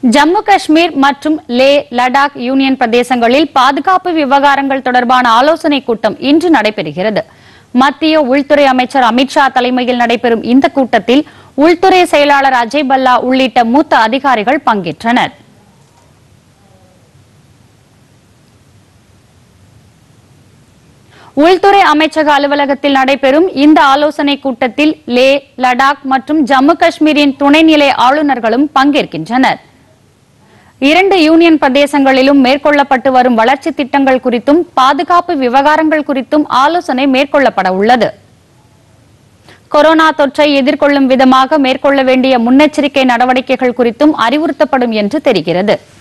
ஜம்மு காஷ்மீர் மற்றும் லே லடாக் யூனியன் பிரதேசங்களில் பாதுகாப்பு விவகாரங்கள் தொடர்பான ஆலோசனைக் கூட்டம் இன்று நடைபெறுகிறது மத்திய உள்துறை அமைச்சர் அமித்ஷா தலைமையில் நடைபெறும் இந்த கூட்டத்தில் உள்துறை செயலாளர் அஜய் பல்லா உள்ளிட்ட மூத்த அதிகாரிகள் பங்கேற்றனர் உள்துறை அமைச்சக அலுவலகத்தில் நடைபெறும் இந்த ஆலோசனைக் கூட்டத்தில் லே லடாக் மற்றும் ஜம்மு காஷ்மீரின் துணைநிலை ஆளுநர்களும் பங்கேற்கின்றனர் இரண்டு யூனியன் பிரதேசங்களிலும் மேற்கொள்ளப்பட்டு வரும் வளர்ச்சி திட்டங்கள் குறித்தும் பாதுகாப்பு விவகாரங்கள் குறித்தும் ஆலோசனை மேற்கொள்ளப்பட உள்ளது கொரோனா தொற்றை எதிர்கொள்ளும் விதமாக மேற்கொள்ள வேண்டிய முன்னெச்சரிக்கை நடவடிக்கைகள் குறித்தும் அறிவுறுத்தப்படும் என்று தெரிகிறது